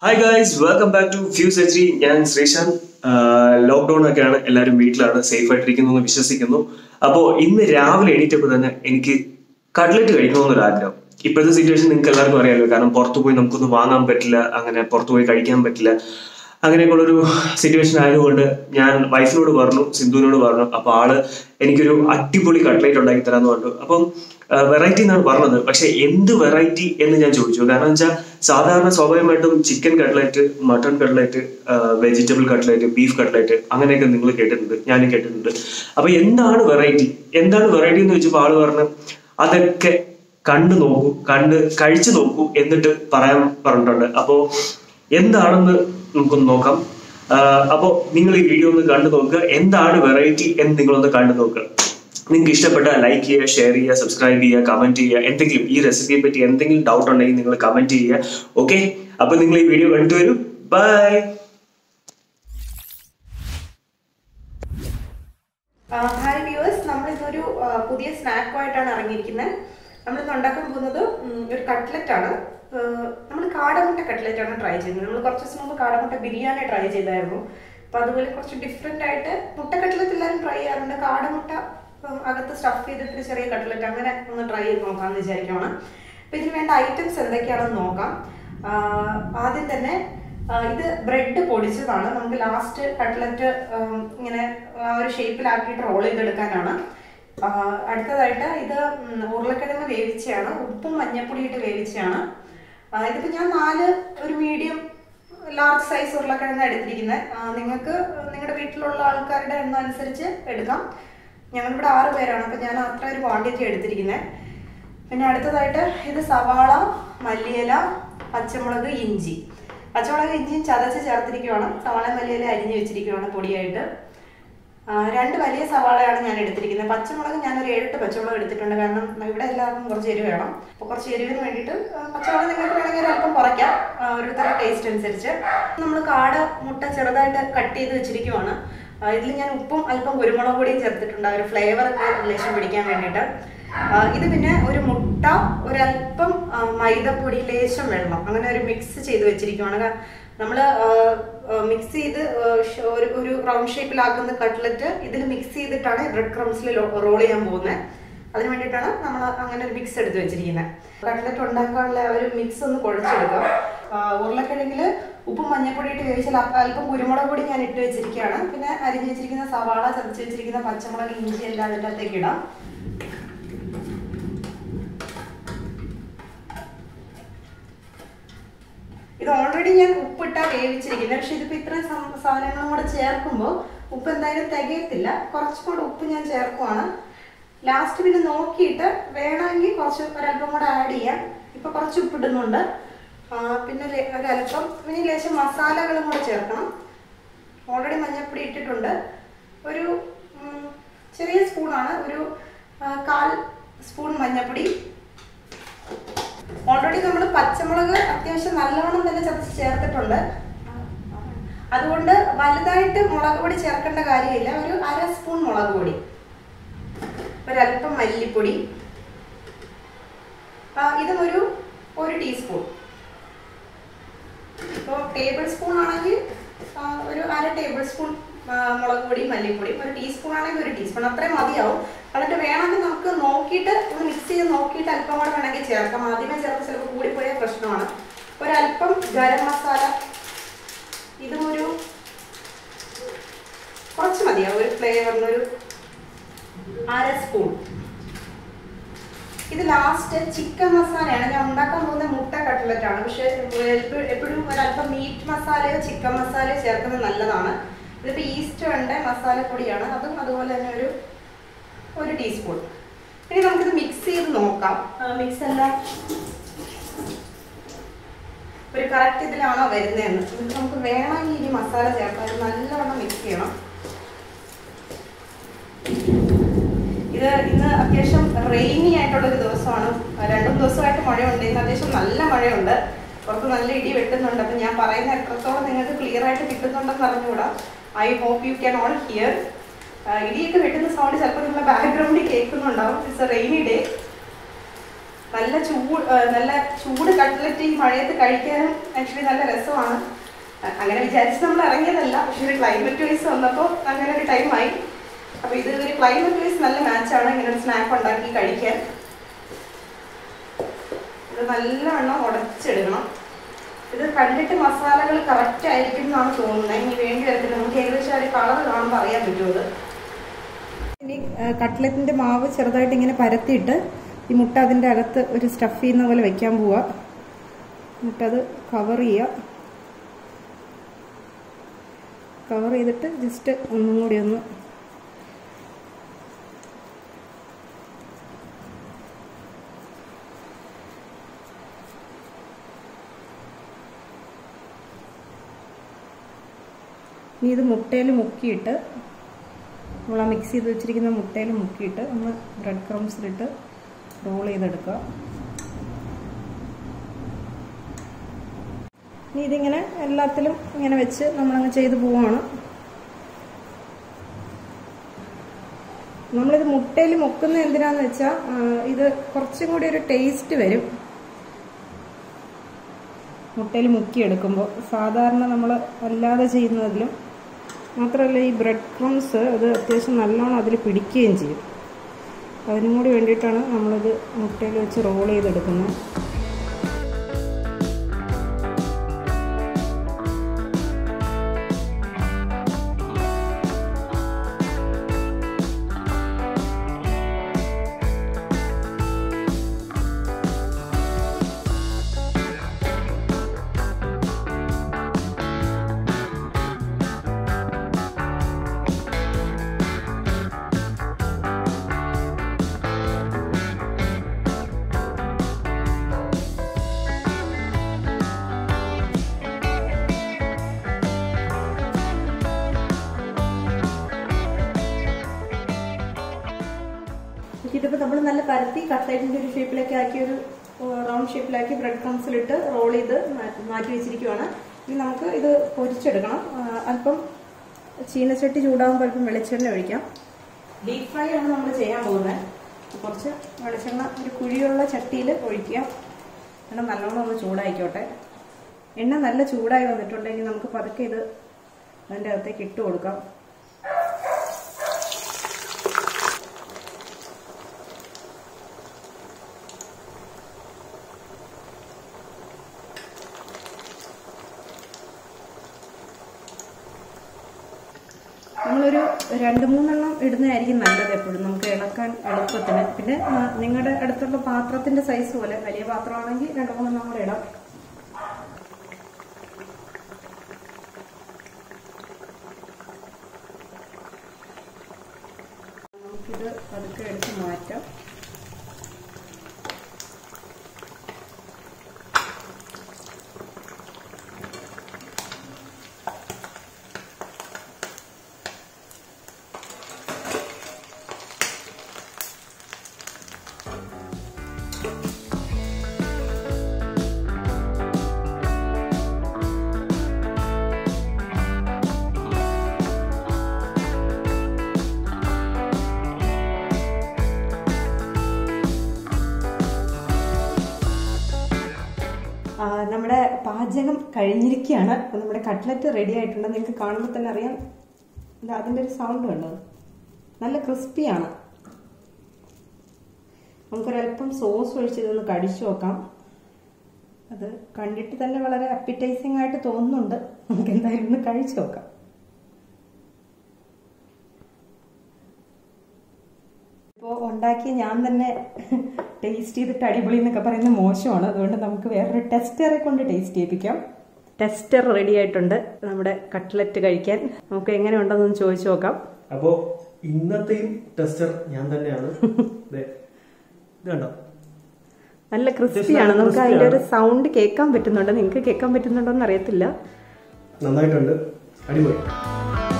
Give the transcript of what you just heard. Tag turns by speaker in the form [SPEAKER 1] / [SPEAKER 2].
[SPEAKER 1] hi guys welcome back to fuse H ഞാൻ Sreesanth lockdown ഒക്കെയാണ് എല്ലാവരും വീട്ടിലാണ് സേഫ് ആയിട്ടിരിക്കുന്നു എന്ന് വിശ്വസിക്കുന്നു അപ്പോൾ ഇന്ന് രാവിലെ എണീറ്റപ്പോൾ തന്നെ എനിക്ക് കട്ട്ലറ്റ് കഴിക്കണമെന്നൊരു ആഗ്രഹം ഇപ്പോഴത്തെ സിറ്റുവേഷൻ നിങ്ങൾക്ക് എല്ലാവർക്കും അറിയാമല്ലോ കാരണം പുറത്തു പോയി നമുക്കൊന്നും വാങ്ങാൻ പറ്റില്ല അങ്ങനെ പുറത്തു പോയി കഴിക്കാൻ പറ്റില്ല അങ്ങനെയൊക്കെയുള്ളൊരു സിറ്റുവേഷൻ ആയതുകൊണ്ട് ഞാൻ വൈഫിനോട് പറഞ്ഞു സിന്ധുവിനോട് പറഞ്ഞു അപ്പൊ ആള് എനിക്കൊരു അടിപൊളി കട്ട്ലേറ്റ് ഉണ്ടാക്കി തരാന്ന് പറഞ്ഞു അപ്പം വെറൈറ്റി എന്നാണ് പറഞ്ഞത് പക്ഷെ എന്ത് വെറൈറ്റി എന്ന് ഞാൻ ചോദിച്ചു കാരണം വെച്ചാൽ സാധാരണ സ്വാഭാവികമായിട്ടും chicken cutlet mutton cutlet vegetable cutlet beef cutlet അങ്ങനെയൊക്കെ നിങ്ങൾ കേട്ടിട്ടുണ്ട് ഞാനും കേട്ടിട്ടുണ്ട് അപ്പൊ എന്താണ് വെറൈറ്റി എന്താണ് വെറൈറ്റി എന്ന് ചോദിച്ചപ്പോൾ ആള് പറഞ്ഞു അതൊക്കെ കണ്ടു നോക്കൂ കണ്ട് കഴിച്ചു നോക്കൂ എന്നിട്ട് പറയാൻ പറഞ്ഞിട്ടുണ്ട് അപ്പോ എന്താണെന്ന് നമുക്കൊന്ന് നോക്കാം അപ്പോൾ നിങ്ങൾ ഈ വീഡിയോ ഒന്ന് കണ്ടു നോക്കുക എന്താണ് വെറൈറ്റി എന്ന് നിങ്ങളൊന്ന് കണ്ടു നോക്കുക നിങ്ങൾക്ക് ഇഷ്ടപ്പെട്ട ലൈക്ക് ചെയ്യുക ഷെയർ ചെയ്യുക സബ്സ്ക്രൈബ് ചെയ്യുക കമന്റ് ചെയ്യുക എന്തെങ്കിലും ഈ റെസിപ്പിയെ പറ്റി എന്തെങ്കിലും ഡൗട്ട് ഉണ്ടെങ്കിൽ നിങ്ങൾ കമന്റ് ചെയ്യുക ഓക്കെ അപ്പൊ നിങ്ങൾ ഈ വീഡിയോ കണ്ടു വരും ബൈ
[SPEAKER 2] ഹായ് വ്യൂവേഴ്സ് നമ്മൾ ഇന്നൊരു ആ, പുതിയ സ്നാക്കുമായിട്ടാണ് ഇറങ്ങിയിരിക്കുന്നത് നമ്മൾ ഇന്ന് ഉണ്ടാക്കാൻ പോകുന്നത് ഉം, ഒരു കട്ട്ലറ്റ് ആണ് നമ്മൾ കാടമുട്ട കട്ട്ലറ്റ് ആണ് ട്രൈ ചെയ്യുന്നത് നമ്മൾ കുറച്ച് ദിവസം മുമ്പ് കാടമുട്ട ബിരിയാണി ട്രൈ ചെയ്തായിരുന്നു അപ്പൊ അതുപോലെ കുറച്ച് ഡിഫറെന്റ് ആയിട്ട് മുട്ട കട്ട്ലറ്റ് എല്ലാവരും ട്രൈ ചെയ്യാറുണ്ട് കാടമുട്ട ഉം, അകത്ത് സ്റ്റഫ് ചെയ്തിട്ട് ചെറിയ കട്ട്ലറ്റ് അങ്ങനെ ഒന്ന് ട്രൈ ചെയ്ത് നോക്കാമെന്ന് വിചാരിക്കുകയാണ് അപ്പൊ ഇതിന് വേണ്ട ഐറ്റംസ് എന്തൊക്കെയാണെന്ന് നോക്കാം ആ, ആദ്യം തന്നെ ആ, ഇത് ബ്രെഡ് പൊടിച്ചതാണ് നമുക്ക് ലാസ്റ്റ് കട്ട്ലറ്റ് ഇങ്ങനെ ആ ഒരു ഷേപ്പിലാക്കിയിട്ട് റോൾ ചെയ്തെടുക്കാനാണ് ആ, അടുത്തതായിട്ട് ഇത് ഉം, ഉരുളക്കിഴങ്ങ് വേവിച്ചതാണ് ഉപ്പും മഞ്ഞപ്പൊടി ഇട്ട് വേവിച്ചതാണ് ആ, ഇതിപ്പോ ഞാൻ നാല് ഒരു മീഡിയം ലാർജ് സൈസ് ഉരുളക്കിഴങ്ങ് എടുത്തിരിക്കുന്നത് നിങ്ങൾക്ക് നിങ്ങളുടെ വീട്ടിലുള്ള ആൾക്കാരുടെ എണ്ണം അനുസരിച്ച് എടുക്കാം ഞങ്ങളിവിടെ ആറ് പേരാണ് അപ്പൊ ഞാൻ അത്ര ഒരു ക്വാണ്ടിറ്റി എടുത്തിരിക്കുന്നത് പിന്നെ അടുത്തതായിട്ട് ഇത് സവാള മല്ലിയില പച്ചമുളക് ഇഞ്ചി പച്ചമുളക് ഇഞ്ചിയും ചതച്ച് ചേർത്തിരിക്കുവാണ് സവാള മല്ലിയില അരിഞ്ഞ് വെച്ചിരിക്കുവാണ് പൊടിയായിട്ട് ആ, രണ്ട് വലിയ സവാളയാണ് ഞാൻ എടുത്തിരിക്കുന്നത് പച്ചമുളക് ഞാനൊരു ഏഴെട്ട് പച്ചമുളക് എടുത്തിട്ടുണ്ട് കാരണം ഇവിടെ എല്ലാവർക്കും കുറച്ച് എരിവ് വേണം അപ്പോൾ കുറച്ച് എരിവിന് വേണ്ടിയിട്ട് ആ, പച്ചമുളക് നിങ്ങൾക്ക് വേണമെങ്കിൽ ഒരു അല്പം കുറയ്ക്കാം ആ, ഓരോരുത്തരുടെ ടേസ്റ്റ് അനുസരിച്ച് നമ്മൾ കാട മുട്ട ചെറുതായിട്ട് കട്ട് ചെയ്ത് വെച്ചിരിക്കുവാണ് ഇതിൽ ഞാൻ ഉപ്പും അല്പം കുരുമുളക് പൊടിയും ചേർത്തിട്ടുണ്ട് ആ ഒരു ഫ്ലേവർ ഒക്കെ ലേശം പിടിക്കാൻ വേണ്ടിയിട്ട് ആ, ഇത് പിന്നെ ഒരു മുട്ട ഒരല്പം ആ, മൈദപ്പൊടി ലേശം വെള്ളം അങ്ങനെ ഒരു മിക്സ് ചെയ്ത് വെച്ചിരിക്കുവാണ് നമ്മൾ മിക്സ് ചെയ്ത് ആ, ഷ- ഒരു ഒരു റൗണ്ട് ഷേപ്പിലാക്കുന്ന കട്ട്ലറ്റ് ഇതിൽ മിക്സ് ചെയ്തിട്ടാണ് ബ്രെഡ് ക്രംസിൽ റോൾ ചെയ്യാൻ പോകുന്നത് അതിന് വേണ്ടിയിട്ടാണ് നമ്മൾ അങ്ങനെ ഒരു മിക്സ് എടുത്ത് വെച്ചിരിക്കുന്നത് കട്ട്ലറ്റ് ഉണ്ടാക്കാനുള്ള ആ ഒരു മിക്സ് ഒന്ന് കുഴച്ചെടുക്കാം ആ, ഉരുളക്കിഴങ്ങിൽ ഉപ്പും മഞ്ഞപ്പൊടി ഇട്ട് വേവിച്ചാൽ അപ്പ- അല്പം കുരുമുളക് പൊടി ഞാൻ ഇട്ട് വെച്ചിരിക്കുകയാണ് പിന്നെ അരിഞ്ഞ് വെച്ചിരിക്കുന്ന സവാള ചതച്ച് വെച്ചിരിക്കുന്ന പച്ചമുളക് ഇഞ്ചി എല്ലാം അതിൻ്റെ അകത്തേക്ക് ഇടാം ഇത് ഓൾറെഡി ഞാൻ ഉപ്പിട്ടാ വേവിച്ചിരിക്കുന്നത് പക്ഷെ ഇതിപ്പോ ഇത്രയും സം- സാധനങ്ങളും കൂടെ ചേർക്കുമ്പോൾ ഉപ്പ് എന്തായാലും തികയത്തില്ല കുറച്ചും കൂടെ ഉപ്പ് ഞാൻ ചേർക്കുവാണ് ലാസ്റ്റ് പിന്നെ നോക്കിയിട്ട് വേണമെങ്കിൽ കുറച്ച് ഒരല്പം കൂടെ ആഡ് ചെയ്യാം ഇപ്പൊ കുറച്ച് ഉപ്പിടുന്നുണ്ട് ആ, പിന്നെ ലേ- ഒരല്പം ഇനി ലേശം മസാലകളും കൂടെ ചേർക്കണം ഓൾറെഡി മഞ്ഞൾപ്പൊടി ഇട്ടിട്ടുണ്ട് ഒരു ഉം, ചെറിയ സ്പൂണാണ് ഒരു ആ, കാൽ സ്പൂൺ മഞ്ഞൾപ്പൊടി ഓൾറെഡി നമ്മൾ പച്ചമുളക് അത്യാവശ്യം നല്ലവണ്ണം തന്നെ ചതച്ച് ചേർത്തിട്ടുണ്ട് അതുകൊണ്ട് വലുതായിട്ട് മുളക് പൊടി ചേർക്കേണ്ട കാര്യമില്ല ഒരു അര സ്പൂൺ മുളക് പൊടി ഒരല്പം മല്ലിപ്പൊടി ആ, ഇതും ഒരു ഒരു ടീസ്പൂൺ ഇപ്പോൾ ടേബിൾ സ്പൂൺ ആണെങ്കിൽ ആ, ഒരു അര ടേബിൾ സ്പൂൺ ആ, മുളക് പൊടി മല്ലിപ്പൊടി ഒരു ടീസ്പൂൺ ആണെങ്കിൽ ഒരു ടീസ്പൂൺ അത്രയും മതിയാവും എന്നിട്ട് വേണമെങ്കിൽ നമുക്ക് നോക്കിയിട്ട് ഒന്ന് മിക്സ് ചെയ്ത് നോക്കിയിട്ട് അല്പം കൂടെ വേണമെങ്കിൽ ചേർക്കാം ആദ്യമേ ചേർത്ത് ചിലപ്പോൾ കൂടിപ്പോയ പ്രശ്നമാണ് ഒരല്പം ഗരം മസാല ഇതും ഒരു കുറച്ച് മതിയാവും ഒരു ഫ്ലേവറിന് ഒരു അര സ്പൂൺ ഇത് ലാസ്റ്റ് ചിക്കൻ മസാലയാണ് ഞാൻ ഉണ്ടാക്കാൻ പോകുന്ന മുട്ട കട്ട്ലറ്റ് ആണ് പക്ഷെ എപ്പ- എപ്പോഴും ഒരല്പം മീറ്റ് മസാലയോ ചിക്കൻ മസാലയോ ചേർക്കുന്നത് നല്ലതാണ് ഇതിപ്പോൾ ഈസ്റ്റ് ഉണ്ട് മസാലപ്പൊടിയാണ് അതും അതുപോലെ തന്നെ ഒരു ഒരു ടീസ്പൂൺ ഇനി നമുക്കിത് മിക്സ് ചെയ്ത് നോക്കാം മിക്സ് എല്ലാം ഒരു കറക്റ്റ് ഇതിലാണോ വരുന്നതെന്ന് എന്നിട്ട് നമുക്ക് വേണമെങ്കിൽ ഇനി മസാല ചേർക്കാം അത് നല്ലവണ്ണം മിക്സ് ചെയ്യണം ഇത് ഇന്ന് അത്യാവശ്യം റെയിനി ആയിട്ടുള്ള ഒരു ദിവസമാണ് രണ്ടും ദിവസമായിട്ട് മഴയുണ്ട് ഇന്ന് അത്യാവശ്യം നല്ല മഴയുണ്ട് പുറത്ത് നല്ല ഇടി വെട്ടുന്നുണ്ട് അപ്പം ഞാൻ പറയുന്ന എത്രത്തോളം നിങ്ങൾക്ക് ക്ലിയർ ആയിട്ട് കിട്ടുന്നുണ്ടെന്ന് അറിഞ്ഞുകൂടാ I hope you can all hear ഇടിയൊക്കെ വെട്ടുന്ന സൗണ്ട് ചിലപ്പോൾ നിങ്ങളുടെ ബാക്ക്ഗ്രൗണ്ടിൽ കേൾക്കുന്നുണ്ടാവും ഇറ്റ്സ് എ റെയിനി ഡേ നല്ല ചൂട് ആ, നല്ല ചൂട് കട്ട്ലറ്റ് ഈ മഴയത്ത് കഴിക്കാനും ആക്ച്വലി നല്ല രസമാണ് അ- അങ്ങനെ വിചാരിച്ച് നമ്മൾ ഇറങ്ങിയതല്ല പക്ഷെ ഒരു ക്ലൈമറ്റ് വൈസ് വന്നപ്പോൾ അങ്ങനെ ഒരു ടൈമായി അപ്പോൾ ഇത് ഒരു ക്ലൈമറ്റ് വൈസ് നല്ല മാച്ചാണ് ഇങ്ങനെ ഒരു സ്നാക്ക് ഉണ്ടാക്കി കഴിക്കാൻ ഇത് നല്ലവണ്ണം ഉടച്ചെടുക്കണം ഇത് കണ്ടിട്ട് മസാലകൾ കറക്റ്റ് ആയിരിക്കും എന്നാണ് തോന്നുന്നത് ഇനി വേണ്ടി വരത്തില്ല നമുക്ക് ഏകദേശം ആ ഒരു കളർ കാണുമ്പോൾ അറിയാൻ പറ്റുമത് ഇനി കട്ട്ലറ്റിന്റെ മാവ് ചെറുതായിട്ട് ഇങ്ങനെ പരത്തിയിട്ട് ഈ മുട്ട അതിൻ്റെ അകത്ത് ഒരു സ്റ്റഫ് ചെയ്യുന്ന പോലെ വെക്കാൻ പോവുക എന്നിട്ടത് കവർ ചെയ്യുക കവർ ചെയ്തിട്ട് ജസ്റ്റ് ഒന്നും കൂടി ഒന്ന് ഇനി ഇത് മുട്ടയിൽ മുക്കിയിട്ട് നമ്മൾ ആ മിക്സ് ചെയ്ത് വെച്ചിരിക്കുന്ന മുട്ടയിൽ മുക്കിയിട്ട് ഒന്ന് ബ്രെഡ് ക്രംസിലിട്ട് റോൾ ചെയ്തെടുക്കുക ഇനി ഇതിങ്ങനെ എല്ലാത്തിലും ഇങ്ങനെ വെച്ച് നമ്മളങ്ങ് ചെയ്ത് പോവാണ് നമ്മളിത് മുട്ടയിൽ മുക്കുന്ന എന്തിനാന്ന് വെച്ചാൽ ഇത് കുറച്ചും കൂടി ഒരു ടേസ്റ്റ് വരും മുട്ടയിൽ മുക്കിയെടുക്കുമ്പോൾ സാധാരണ നമ്മൾ അല്ലാതെ ചെയ്യുന്നതിലും മാത്രമല്ല ഈ ബ്രെഡ് ക്രംസ് അത് അത്യാവശ്യം നല്ലോണം അതിൽ പിടിക്കുകയും ചെയ്യും അതിനും കൂടി വേണ്ടിയിട്ടാണ് നമ്മളിത് മുട്ടയിൽ വെച്ച് റോൾ ചെയ്തെടുക്കുന്നത് ഇതിപ്പോൾ നമ്മൾ നല്ല പരത്തി കട്ട്ലൈറ്റിന്റെ ഒരു ഷേപ്പിലേക്ക് ആക്കി ഒരു റൗണ്ട് ഷേപ്പിലാക്കി ബ്രെഡ് ക്രംസിലിട്ട് റോൾ ചെയ്ത് മാ- മാറ്റി വെച്ചിരിക്കുവാണ് ഇനി നമുക്ക് ഇത് പൊരിച്ചെടുക്കണം ആ, അല്പം ചീനച്ചട്ടി ചൂടാകുമ്പോൾ അല്പം വെളിച്ചെണ്ണ ഒഴിക്കാം ഡീപ് ഫ്രൈ ആണ് നമ്മൾ ചെയ്യാൻ പോകുന്നത് കുറച്ച് വെളിച്ചെണ്ണ ഒരു കുഴിയുള്ള ചട്ടിയിൽ ഒഴിക്കുക എണ്ണ നല്ലോണം ഒന്ന് ചൂടായിക്കോട്ടെ എണ്ണ നല്ല ചൂടായി വന്നിട്ടുണ്ടെങ്കിൽ നമുക്ക് പതുക്കെ ഇത് അതിൻ്റെ അകത്തേക്ക് ഇട്ട് കൊടുക്കാം നമ്മളൊരു രണ്ട് മൂന്നെണ്ണം ഇടുന്നതായിരിക്കും നല്ലത് എപ്പോഴും നമുക്ക് ഇളക്കാൻ എളുപ്പത്തിന് പിന്നെ ആ, നിങ്ങളുടെ അടുത്തുള്ള പാത്രത്തിന്റെ സൈസ് പോലെ വലിയ പാത്രമാണെങ്കിൽ രണ്ട് മൂന്നെണ്ണം കൂടെ ഇടാം നമുക്കിത് പതുക്കെ എടുത്ത് മാറ്റാം ആ, നമ്മുടെ പാചകം കഴിഞ്ഞിരിക്കുകയാണ് അപ്പൊ നമ്മുടെ കട്ട്ലറ്റ് റെഡി ആയിട്ടുണ്ട് നിങ്ങൾക്ക് കാണുമ്പോൾ തന്നെ അറിയാം ഇത് അതിന്റെ ഒരു സൗണ്ട് കണ്ടോ നല്ല ക്രിസ്പിയാണ് നമുക്കൊരല്പം സോസ് ഒഴിച്ച് ഇതൊന്ന് കടിച്ചു നോക്കാം അത് കണ്ടിട്ട് തന്നെ വളരെ അപ്പിറ്റൈസിംഗ് ആയിട്ട് തോന്നുന്നുണ്ട് നമുക്ക് എന്തായാലും ഒന്ന് കഴിച്ചു നോക്കാം ഇപ്പോൾ ഉണ്ടാക്കി ഞാൻ തന്നെ ടേസ്റ്റ് ചെയ്തിട്ട് അടിപൊളി എന്നൊക്കെ പറയുന്നത് മോശമാണ് അതുകൊണ്ട് നമുക്ക് വേറൊരു ടെസ്റ്ററെ കൊണ്ട് ടേസ്റ്റ് ചെയ്യിപ്പിക്കാം ടെസ്റ്റർ റെഡി ആയിട്ടുണ്ട് നമ്മുടെ കട്ട്ലറ്റ് കഴിക്കാൻ നമുക്ക് എങ്ങനെ ഉണ്ടെന്നൊന്ന് ചോദിച്ചു നോക്കാം
[SPEAKER 1] അപ്പോ ഇന്നത്തെയും ടെസ്റ്റർ ഞാൻ തന്നെയാണ് ദേ, ഇത് കണ്ടോ
[SPEAKER 2] നല്ല ക്രിസ്പിയാണ് നമുക്ക് അതിന്റെ ഒരു സൗണ്ട് കേൾക്കാൻ പറ്റുന്നുണ്ട് നിങ്ങൾക്ക് കേൾക്കാൻ പറ്റുന്നുണ്ടോ എന്ന് അറിയത്തില്ല
[SPEAKER 1] നന്നായിട്ടുണ്ട് അടിപൊളി